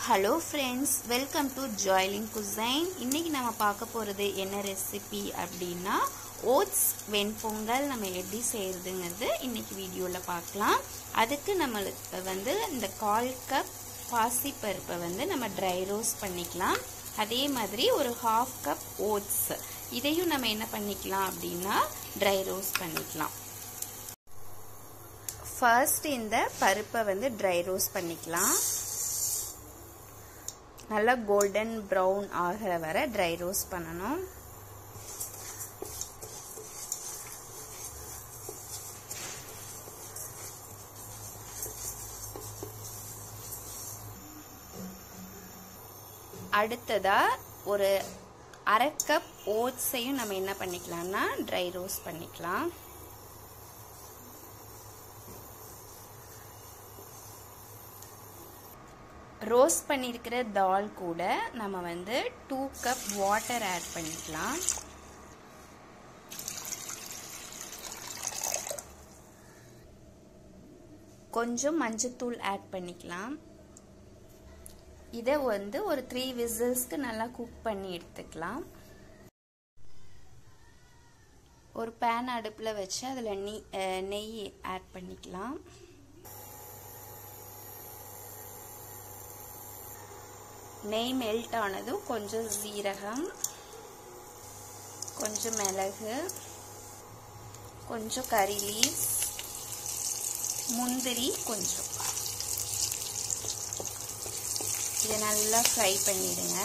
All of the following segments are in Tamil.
ஹலோ ஃப்ரெண்ட்ஸ் வெல்கம் டு ஜாய்லிங் குசைன் இன்னைக்கு நம்ம பார்க்க போகிறது என்ன ரெசிபி அப்படின்னா ஓட்ஸ் வெண்பொங்கல் நம்ம எப்படி செய்கிறதுங்கிறது இன்னைக்கு வீடியோவில் பார்க்கலாம் அதுக்கு நம்மளுக்கு வந்து இந்த கால் கப் பாசிப்பருப்பை வந்து நம்ம ட்ரை ரோஸ்ட் பண்ணிக்கலாம் அதே மாதிரி ஒரு ஹாஃப் கப் ஓட்ஸ் இதையும் நம்ம என்ன பண்ணிக்கலாம் அப்படின்னா ட்ரை ரோஸ்ட் பண்ணிக்கலாம் ஃபர்ஸ்ட் இந்த பருப்பை வந்து ட்ரை ரோஸ்ட் பண்ணிக்கலாம் நல்லா கோல்டன் ப்ரௌன் ஆகிற வரை ட்ரை ரோஸ்ட் பண்ணணும் அடுத்ததா ஒரு அரை கப் ஓட்ஸையும் நம்ம என்ன பண்ணிக்கலாம்னா ட்ரை ரோஸ்ட் பண்ணிக்கலாம் ரோஸ்ட் பண்ணியிருக்கிற தால் கூட நம்ம வந்து டூ கப் வாட்டர் ஆட் பண்ணிக்கலாம் கொஞ்சம் மஞ்சத்தூள் ஆட் பண்ணிக்கலாம் இதை வந்து ஒரு த்ரீ விசில்ஸ்க்கு நல்லா குக் பண்ணி எடுத்துக்கலாம் ஒரு பேன் அடுப்பில் வச்சு அதில் நெய் நெய் ஆட் பண்ணிக்கலாம் நெய் மெல்ட் ஆனதும் கொஞ்சம் சீரகம் கொஞ்சம் மிளகு கொஞ்சம் கறி லீவ்ஸ் முந்திரி கொஞ்சம் இதை நல்லா ஃப்ரை பண்ணிடுங்க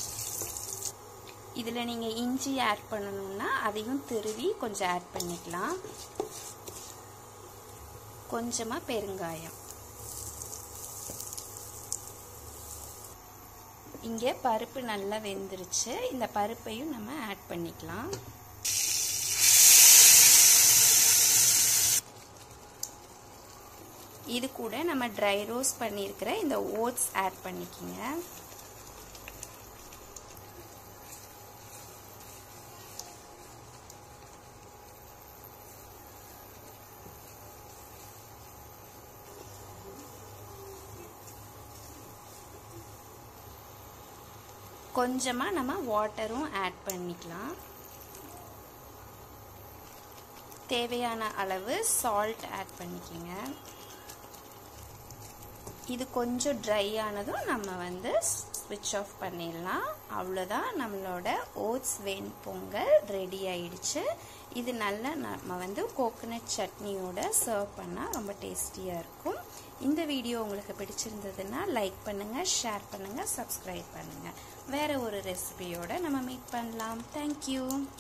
இதில் நீங்கள் இஞ்சி ஆட் பண்ணணும்னா அதையும் திருவி கொஞ்சம் ஆட் பண்ணிக்கலாம் கொஞ்சமாக பெருங்காயம் இங்கே பருப்பு நல்லா வெந்துருச்சு இந்த பருப்பையும் நம்ம ஆட் பண்ணிக்கலாம் இது கூட நம்ம ட்ரை ரோஸ்ட் பண்ணியிருக்கிற இந்த ஓட்ஸ் ஆட் பண்ணிக்கிங்க கொஞ்சமாக நம்ம வாட்டரும் ஆட் பண்ணிக்கலாம் தேவையான அளவு சால்ட் ஆட் பண்ணிக்கோங்க இது கொஞ்சம் ட்ரை ஆனதும் நம்ம வந்து ஸ்விட்ச் ஆஃப் பண்ணிடலாம் அவ்வளோதான் நம்மளோட ஓட்ஸ் வெண் பொங்கல் ரெடி ஆயிடுச்சு இது நல்லா நம்ம வந்து கோகனட் சட்னியோட சர்வ் பண்ணால் ரொம்ப டேஸ்டியாக இருக்கும் இந்த வீடியோ உங்களுக்கு பிடிச்சிருந்ததுன்னா லைக் பண்ணுங்கள் ஷேர் பண்ணுங்கள் சப்ஸ்கிரைப் பண்ணுங்கள் வேறு ஒரு ரெசிபியோட நம்ம மீட் பண்ணலாம் தேங்க்யூ